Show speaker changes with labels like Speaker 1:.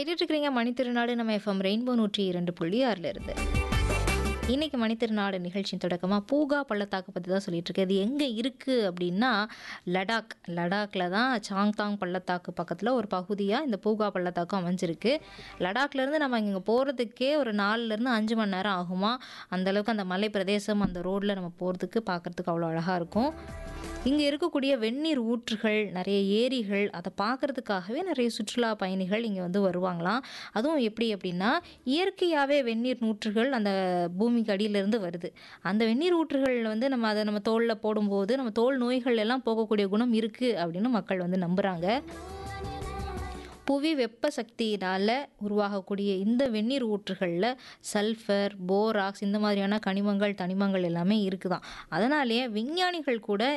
Speaker 1: கேட்டுட்டு இருக்கிறீங்க மணித்திருநாடு நம்ம எஃப்எம் ரெயின்போ நூற்றி இரண்டு புள்ளி ஆறில் இருந்து இன்னைக்கு மணித்திருநாடு நிகழ்ச்சியின் தொடக்கமாக பூகா பள்ளத்தாக்கு பற்றி தான் சொல்லிட்டு இருக்கேன் இது எங்கே இருக்குது அப்படின்னா லடாக் லடாக்ல தான் சாங்தாங் பள்ளத்தாக்கு பக்கத்தில் ஒரு பகுதியாக இந்த பூகா பள்ளத்தாக்கும் அமைஞ்சிருக்கு லடாக்லேருந்து நம்ம இங்கே போகிறதுக்கே ஒரு நாலுலேருந்து அஞ்சு மணி நேரம் ஆகுமா அந்தளவுக்கு அந்த மலை பிரதேசம் அந்த ரோட்டில் நம்ம போகிறதுக்கு பார்க்குறதுக்கு அவ்வளோ அழகாக இருக்கும் இங்கே இருக்கக்கூடிய வெந்நீர் ஊற்றுகள் நிறைய ஏரிகள் அதை பார்க்கறதுக்காகவே நிறைய சுற்றுலா பயணிகள் இங்கே வந்து வருவாங்களாம் அதுவும் எப்படி அப்படின்னா இயற்கையாகவே வெந்நீர் ஊற்றுகள் அந்த பூமிக்கு அடியிலேருந்து வருது அந்த வெந்நீர் ஊற்றுகள் வந்து நம்ம அதை நம்ம தோலில் போடும்போது நம்ம தோல் நோய்கள் எல்லாம் போகக்கூடிய குணம் இருக்குது அப்படின்னு மக்கள் வந்து நம்புகிறாங்க புவி வெப்ப சக்தியினால் உருவாகக்கூடிய இந்த வெந்நீர் ஊற்றுகளில் சல்ஃபர் போராக்ஸ் இந்த மாதிரியான கனிமங்கள் தனிமங்கள் எல்லாமே இருக்குதாம் அதனாலேயே விஞ்ஞானிகள் கூட